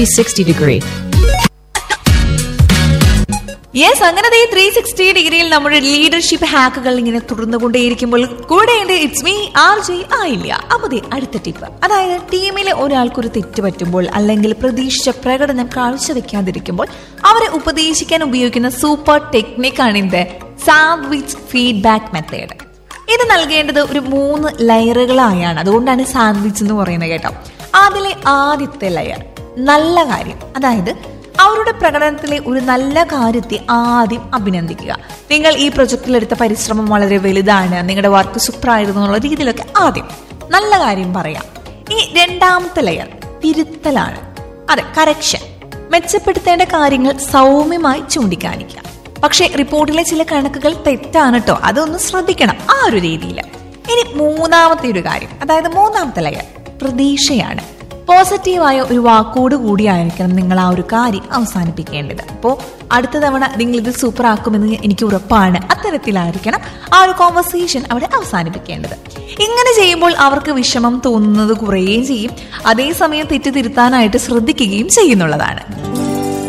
360 degree. Yes അങ്ങനെ three sixty ഡിഗ്രിയിൽ നമ്മുടെ ലീഡർഷിപ്പ് ഹാക്കുകൾ ഇങ്ങനെ തുടർന്നുകൊണ്ടേയിരിക്കുമ്പോൾ കൂടെ ഇറ്റ്സ് മീ ആർ ജെ ആയില്ല അപ്പൊ ദേ അടുത്ത ടിപ്പ് അതായത് ടീമിലെ ഒരാൾക്കൊരു തെറ്റ് പറ്റുമ്പോൾ അല്ലെങ്കിൽ പ്രതീക്ഷിച്ച പ്രകടനം കാഴ്ചവെക്കാതിരിക്കുമ്പോൾ അവരെ ഉപദേശിക്കാൻ ഉപയോഗിക്കുന്ന സൂപ്പർ ടെക്നിക്കാണ് ഇത് സാൻഡ്വിച്ച് ഫീഡ്ബാക്ക് മെത്തേഡ് ഇത് നൽകേണ്ടത് ഒരു മൂന്ന് ലെയറുകളായാണ് അതുകൊണ്ടാണ് സാൻഡ്വിച്ച് എന്ന് പറയുന്നത് കേട്ടോ അതിലെ ആദ്യത്തെ ലെയർ നല്ല കാര്യം അതായത് അവരുടെ പ്രകടനത്തിലെ ഒരു നല്ല കാര്യത്തെ ആദ്യം അഭിനന്ദിക്കുക നിങ്ങൾ ഈ പ്രൊജക്റ്റിൽ എടുത്ത പരിശ്രമം വളരെ വലുതാണ് നിങ്ങളുടെ വർക്ക് സൂപ്പറായിരുന്നു എന്നുള്ള രീതിയിലൊക്കെ ആദ്യം നല്ല കാര്യം പറയാം ഇനി രണ്ടാമത്തെ ലെയർ തിരുത്തലാണ് അതെ കറക്ഷൻ മെച്ചപ്പെടുത്തേണ്ട കാര്യങ്ങൾ സൗമ്യമായി ചൂണ്ടിക്കാണിക്കുക പക്ഷേ റിപ്പോർട്ടിലെ ചില കണക്കുകൾ തെറ്റാണ് കേട്ടോ അതൊന്ന് ശ്രദ്ധിക്കണം ആ ഒരു രീതിയിൽ ഇനി മൂന്നാമത്തെ ഒരു കാര്യം അതായത് മൂന്നാമത്തെ ലെയർ പ്രതീക്ഷയാണ് പോസിറ്റീവായ ഒരു വാക്കോട് കൂടിയായിരിക്കണം നിങ്ങൾ ആ ഒരു കാര്യം അവസാനിപ്പിക്കേണ്ടത് അപ്പോൾ അടുത്ത തവണ നിങ്ങൾ ഇത് സൂപ്പർ ആക്കുമെന്ന് എനിക്ക് ഉറപ്പാണ് അത്തരത്തിലായിരിക്കണം ആ ഒരു കോൺവെർസേഷൻ അവിടെ അവസാനിപ്പിക്കേണ്ടത് ഇങ്ങനെ ചെയ്യുമ്പോൾ അവർക്ക് വിഷമം തോന്നുന്നത് കുറയുകയും ചെയ്യും അതേസമയം തെറ്റ് തിരുത്താനായിട്ട് ശ്രദ്ധിക്കുകയും ചെയ്യുന്നുള്ളതാണ്